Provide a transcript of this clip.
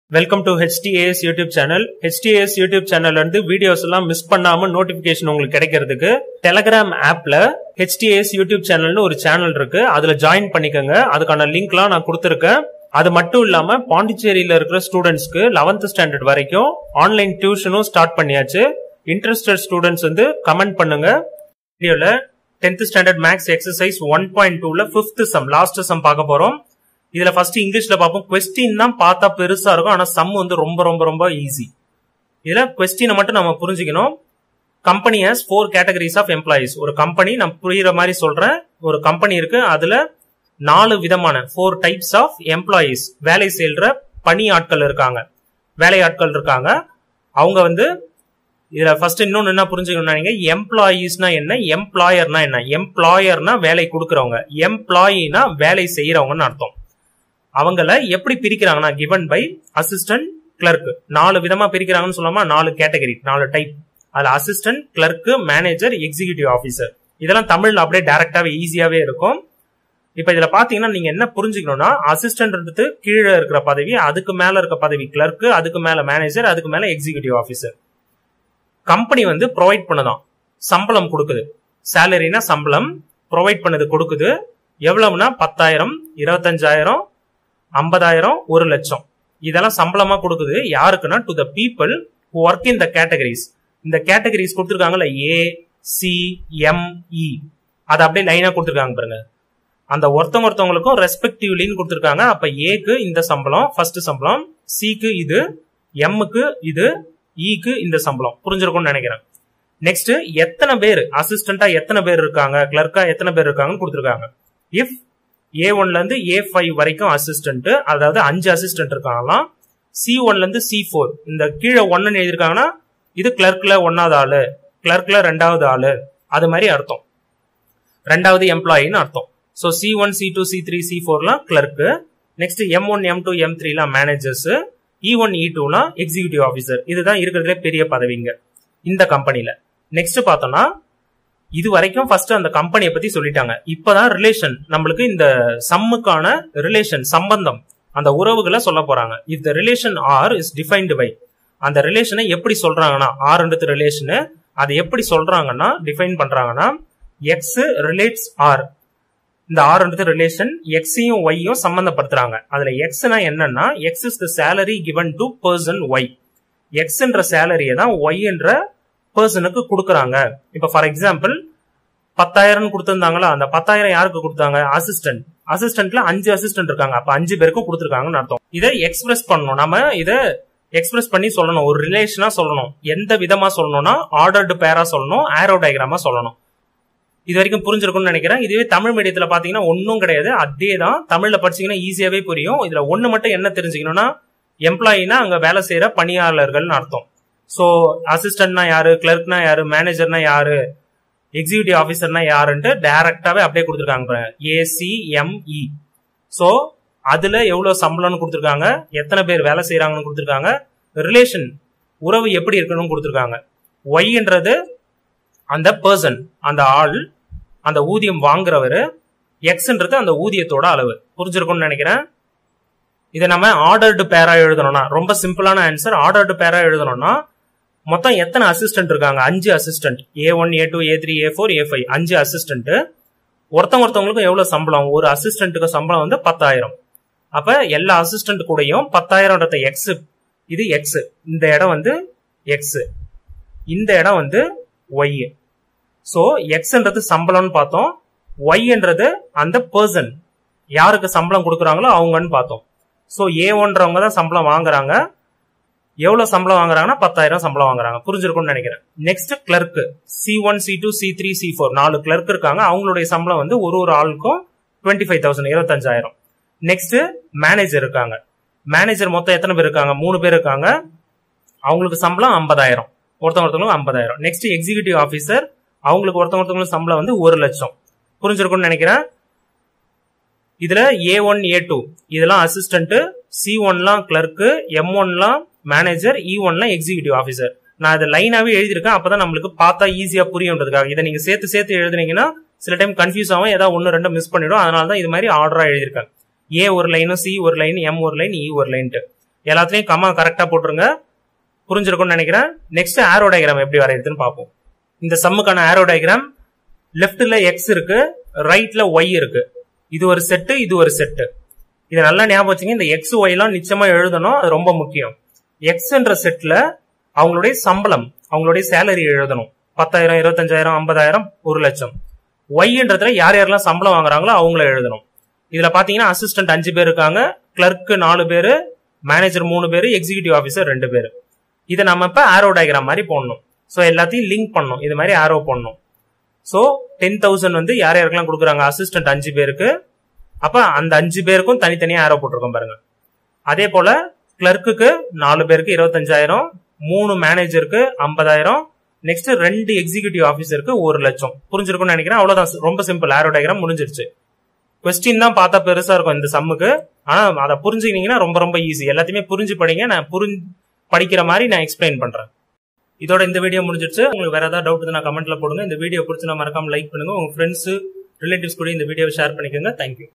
welcome to HDAS YouTube channel HDAS YouTube சேனல்ல இருந்து videos எல்லாம் மிஸ் பண்ணாம நோட்டிபிகேஷன் உங்களுக்கு கிடைக்கிறதுக்கு டெலகிராம் ஆப்ல ஹெச்டிஏஎஸ் யூடியூப் சேனல்னு ஒரு சேனல் இருக்கு அதுல ஜாயின் பண்ணிக்கோங்க அதுக்கான லிங்க்லாம் நான் கொடுத்துருக்கேன் அது மட்டும் இல்லாம பாண்டிச்சேரியில இருக்கிற ஸ்டூடெண்ட்ஸ்க்கு லெவன்த் ஸ்டாண்டர்ட் வரைக்கும் ஆன்லைன் டியூஷனும் ஸ்டார்ட் பண்ணியாச்சு இன்ட்ரெஸ்டட் ஸ்டூடெண்ட்ஸ் வந்து கமெண்ட் பண்ணுங்க வீடியோல tenth standard maths exercise one point டூல பிப்த் சம் லாஸ்ட் சம் பார்க்க போறோம் இதுல ஃபர்ஸ்ட் இங்கிலீஷ்ல பார்ப்போம் கொஸ்டின் தான் பார்த்தா பெருசா இருக்கும் ஆனா சம் வந்து ரொம்ப ரொம்ப ரொம்ப ஈஸி இதுல கொஸ்டினை மட்டும் நம்ம புரிஞ்சுக்கணும் company has four categories of employees ஒரு கம்பெனி நான் புரியுற மாதிரி சொல்றேன் ஒரு கம்பெனி இருக்கு அதுல நாலு விதமான ஃபோர் டைப்ஸ் ஆஃப் எம்ப்ளாயிஸ் வேலை செய்யற பணி ஆட்கள் இருக்காங்க வேலை ஆட்கள் இருக்காங்க அவங்க வந்து இதுல ஃபர்ஸ்ட் இன்னொன்னு என்ன புரிஞ்சுக்கணும் நீங்க எம்ப்ளாயீஸ்னா என்ன எம்ப்ளாயர்னா என்ன எம்ப்ளாயர்னா வேலை கொடுக்கறவங்க எம்ப்ளாயினா வேலை செய்யறவங்கன்னு அர்த்தம் அவங்கள எப்படி பிரிக்கிறாங்கன்னா கிவன் பை அசிஸ்டன்ட் கிளர்க் நாலு விதமா பிரிக்கிறாங்கன்னு சொல்லாமா நாலு கேட்டகரி நாலு டைப் அதுல assistant clerk manager executive officer இதெல்லாம் தமிழ்ல அப்படியே டைரக்டாவே ஈஸியாவே இருக்கும் இப்ப இதுல பாத்தீங்கன்னா நீங்க என்ன புரிஞ்சுக்கணும்னா அசிஸ்டன்ட் கீழே இருக்கிற பதவி அதுக்கு மேல இருக்க பதவி கிளர்க் அதுக்கு மேல மேனேஜர் அதுக்கு மேல எக்ஸிகியூட்டிவ் ஆஃபீஸர் கம்பெனி வந்து ப்ரொவைட் பண்ணதான் சம்பளம் கொடுக்குது சேலரினா சம்பளம் ப்ரொவைட் பண்ணது கொடுக்குது எவ்வளவுனா பத்தாயிரம் இருபத்தஞ்சாயிரம் ஐம்பதாயிரம் ஒரு லட்சம் இதெல்லாம் சம்பளமா கொடுக்குது யாருக்குன்னா to the people work in the categories இந்த கேட்டகரிஸ் கொடுத்துருக்காங்கல்ல ஏ சி எம் இ அதை அப்படியே லைனா கொடுத்துருக்காங்க பாருங்க அந்த ஒருத்தவங்க ஒருத்தவங்களுக்கும் ரெஸ்பெக்டிவ்லின்னு கொடுத்துருக்காங்க அப்ப ஏக்கு இந்த சம்பளம் ஃபர்ஸ்ட் சம்பளம் சிக்கு இது எம்முக்கு இது இக்கு இந்த சம்பளம் புரிஞ்சிருக்கும்னு நினைக்கிறேன் நெக்ஸ்ட் எத்தனை பேர் அசிஸ்டண்டா எத்தனை பேர் இருக்காங்க கிளர்க்கா எத்தனை பேர் இருக்காங்கன்னு கொடுத்துருக்காங்க இஃப் ஏ ஒன்ல இருந்து ஏ ஃபைவ் வரைக்கும் அசிஸ்டன்ட் அதாவது அஞ்சு அசிஸ்டன்ட் இருக்காங்களாம் சி ஒன்ல இருந்து சி ஃபோர் இந்த கீழே ஒன்னு எழுதிருக்காங்கன்னா இது கிளர்க்ல ஒன்னாவது ஆளு கிளர்க்ல ரெண்டாவது ஆளு அது மாதிரி அர்த்தம் ரெண்டாவது எம்ப்ளாயின்னு அர்த்தம் so C one C two C three C ஃபோர்லாம் clerk next M one M two M த்ரீலாம் மேனேஜர்ஸ் இ ஒன் இ டூலாம் எக்ஸிகியூட்டிவ் ஆஃபீஸர் இதுதான் இருக்கிறதுல பெரிய பதவிங்க இந்த கம்பெனில நெக்ஸ்ட் பார்த்தோம்னா இது வரைக்கும் ஃபர்ஸ்ட் அந்த கம்பெனியை பத்தி சொல்லிட்டாங்க இப்பதான் ரிலேஷன் நம்மளுக்கு இந்த சம்முக்கான ரிலேஷன் சம்பந்தம் அந்த உறவுகளை சொல்ல போறாங்க if the relation are is defined by அந்த ரிலேஷனை எப்படி சொல்றாங்கன்னா ஆர்ன்றது ரிலேஷனு அதை எப்படி சொல்றாங்கன்னா டிஃபைன் பண்றாங்கன்னா எக்ஸ் ரிலேட்ஸ் ஆர் இந்த ஆர்ன்றது ரிலேஷன் எக்ஸையும் ஒய்யும் சம்பந்தப்படுத்துறாங்க அதுல எக்ஸ்னா என்னன்னா X is the salary given to person Y எக்ஸ்ன்ற சேலரியை தான் ஒய்ன்ற பர்சனுக்கு கொடுக்குறாங்க இப்ப ஃபார் எக்ஸாம்பிள் பத்தாயிரம் கொடுத்திருந்தாங்களா அந்த பத்தாயிரம் யாருக்கு கொடுத்தாங்க அசிஸ்டன்ட் அசிஸ்டன்ட்ல அஞ்சு அசிஸ்டன்ட் இருக்காங்க அப்ப அஞ்சு பேருக்கும் கொடுத்துருக்காங்கன்னு அர்த்தம் இதை எக்ஸ்பிரஸ் பண்ணணும் நம்ம இதை எக்ஸ்பிரஸ் பண்ணி சொல்லணும் ஒரு ரிலேஷனா சொல்லணும் எந்த விதமா சொல்லணும்னா ஆர்டர்டு பேரா சொல்லணும் ஆரோ டயக்ராமா சொல்லணும் இது வரைக்கும் புரிஞ்சிருக்கும்னு நினைக்கிறேன் இதுவே தமிழ் மீடியத்துல பாத்தீங்கன்னா ஒன்னும் கிடையாது அதே தான் தமிழ்ல படிச்சீங்கன்னா ஈஸியாவே புரியும் இதுல ஒண்ணு மட்டும் என்ன தெரிஞ்சுக்கணும்னா எம்ப்ளாயினா அங்க வேலை செய்யற பணியாளர்கள்னு அர்த்தம் ஸோ அசிஸ்டன்ட்னா யாரு கிளர்க்னா யாரு மேனேஜர்னா யாரு எக்ஸிகியூட்டிவ் ஆஃபீஸர்னா யாருன்ட்டு டைரக்டாவே அப்படியே கொடுத்துருக்காங்க ஏசிஎம்இ ஸோ அதுல எவ்வளவு சம்பளம்னு கொடுத்துருக்காங்க எத்தனை பேர் வேலை செய்யறாங்கன்னு கொடுத்துருக்காங்க ரிலேஷன் உறவு எப்படி இருக்கணும்னு கொடுத்துருக்காங்க ஒய்ன்றது அந்த பர்சன் அந்த ஆள் அந்த ஊதியம் வாங்குறவர் எக்ஸ்ன்றது அந்த ஊதியத்தோட அளவு புரிஞ்சிருக்கும்னு நினைக்கிறேன் இதை நம்ம ஆர்டர்டு பேரா எழுதணும்னா ரொம்ப சிம்பிளான ஆன்சர் ஆர்டர்டு பேரா எழுதணும்னா மொத்தம் எத்தனை அசிஸ்டன்ட் இருக்காங்க அஞ்சு assistant A one A two A three A four A five அஞ்சு அசிஸ்டன்ட் ஒருத்தவங்க ஒருத்தவங்களுக்கும் எவ்வளவு சம்பளம் ஒரு அசிஸ்டன்ட்டுக்கு சம்பளம் வந்து பத்தாயிரம் அப்ப எல்லா அசிஸ்டன்ட் கூடயும் பத்தாயிரம்ன்றத எக்ஸ் இது எக்ஸ் இந்த இடம் வந்து எக்ஸ் இந்த இடம் வந்து ஒய் ஸோ எக்ஸ்ன்றது சம்பளம்னு பார்த்தோம் ஒய்ன்றது அந்த பர்சன் யாருக்கு சம்பளம் கொடுக்குறாங்களோ அவங்கன்னு பார்த்தோம் ஸோ ஏ ஒன்றவங்க தான் சம்பளம் வாங்குறாங்க எவ்வளவு சம்பளம் வாங்குறாங்கன்னா பத்தாயிரம் சம்பளம் வாங்குறாங்க புரிஞ்சிருக்கும்னு நினைக்கிறேன் next clerk C one C two C three C four நாலு கிளர்க் இருக்காங்க அவங்களுடைய சம்பளம் வந்து ஒரு ஒரு ஆளுக்கும் டுவெண்ட்டி ஃபைவ் தௌசண்ட் இருபத்தஞ்சாயிரம் நெக்ஸ்ட் மேனேஜர் இருக்காங்க மேனேஜர் மொத்தம் எத்தனை பேர் இருக்காங்க மூணு பேர் இருக்காங்க அவங்களுக்கு சம்பளம் ஐம்பதாயிரம் ஒருத்தவங்க ஒருத்தவங்களுக்கு ஐம்பதாயிரம் நெக்ஸ்ட் எக்ஸிகியூட்டிவ் ஆஃபீஸர் அவங்களுக்கு ஒருத்தவங்க ஒருத்தவங்களுக்கு சம்பளம் வந்து ஒரு லட்சம் புரிஞ்சிருக்கும்னு நினைக்கிறேன் இதுல ஏ ஒன் ஏ டூ இதெல்லாம் அசிஸ்டன்ட் சி ஒன்லாம் கிளர்க்கு எம் ஒன்லாம் மேனேஜர் இ ஒன்லாம் எக்ஸிகியூட்டிவ் ஆஃபீஸர் நான் இதை லைனாவே எழுதியிருக்கேன் அப்பதான் நம்மளுக்கு பார்த்தா ஈஸியா புரியுன்றதுக்காக இதை நீங்க சேர்த்து சேர்த்து எழுதுனீங்கன்னா சில டைம் கன்ஃபியூஸ் ஆகும் ஏதாவது ஒன்னு ரெண்டு மிஸ் பண்ணிடும் அதனால தான் இது மாதிரி ஆர்டரா எழுதியிருக்கேன் ஏ ஒரு லைனும் சி ஒரு லைன் எம் ஒரு லைன் இ ஒரு லைன்ட்டு எல்லாத்துலயும் கம்மா கரெக்டா போட்டுருங்க புரிஞ்சிருக்கும்னு நினைக்கிறேன் நெக்ஸ்ட் ஆரோ டயக்ராம் எப்படி வரையுதுன்னு பார்ப்போம் இந்த சம்முக்கான ஆரோ டயக்ராம் லெஃப்ட்ல எக்ஸ் இருக்கு ரைட்ல ஒய் இருக்கு இது ஒரு செட்டு இது ஒரு செட்டு இதை நல்லா ஞாபகம் வச்சுங்க இந்த எக்ஸ் ஒய் எல்லாம் நிச்சயமா எழுதணும் அது ரொம்ப முக்கியம் எக்ஸ்ன்ற செட்ல அவங்களுடைய சம்பளம் அவங்களுடைய சேலரி எழுதணும் பத்தாயிரம் இருபத்தஞ்சாயிரம் ஐம்பதாயிரம் ஒரு லட்சம் ஒய்ன்றதுல யார் யாரெல்லாம் சம்பளம் வாங்குறாங்களோ அவங்கள எழுதணும் இதுல பாத்தீங்கன்னா அசிஸ்டன்ட் அஞ்சு பேர் இருக்காங்க கிளர்க் நாலு பேரு மேனேஜர் மூணு பேரு எக்ஸிகியூட்டிவ் ஆஃபீஸர் ரெண்டு பேரு இதை நம்ம இப்ப ஆரோ டயக்ராம் மாதிரி போடணும் ஸோ எல்லாத்தையும் லிங்க் பண்ணணும் இது மாதிரி ஆரோ பண்ணணும் ஸோ டென் தௌசண்ட் வந்து யார் யாருக்கெல்லாம் கொடுக்குறாங்க அசிஸ்டன்ட் அஞ்சு பேருக்கு அப்ப அந்த அஞ்சு பேருக்கும் தனித்தனியா ஆரோ போட்டிருக்கோம் பாருங்க அதே போல கிளர்க்குக்கு நாலு பேருக்கு இருபத்தஞ்சாயிரம் மூணு மேனேஜருக்கு ஐம்பதாயிரம் நெக்ஸ்ட் ரெண்டு எக்ஸிகியூட்டிவ் ஆஃபீஸருக்கு ஒரு லட்சம் புரிஞ்சிருக்கும்னு நினைக்கிறேன் அவ்வளவுதான் ரொம்ப சிம்பிள் ஆரோ டயக்ராம் முடிஞ்சிருச்சு கொஸ்டின் தான் பார்த்தா பெருசா இருக்கும் இந்த சம்முக்கு ஆனா அதை புரிஞ்சுக்கிட்டீங்கன்னா ரொம்ப ரொம்ப ஈஸி எல்லாத்தையுமே புரிஞ்சு படிங்க நான் புரிஞ்சு படிக்கிற மாதிரி நான் எக்ஸ்பிளைன் பண்றேன் இதோட இந்த வீடியோ முடிஞ்சிருச்சு உங்களுக்கு வேற ஏதாவது டவுட் நான் கமெண்ட்ல போடுங்க இந்த வீடியோ பிடிச்சி நான் மறக்காம லைக் பண்ணுங்க உங்க ஃப்ரெண்ட்ஸ் ரிலேட்டிவ்ஸ் கூட இந்த வீடியோ ஷேர் பண்ணிக்கோங்க தேங்க்யூ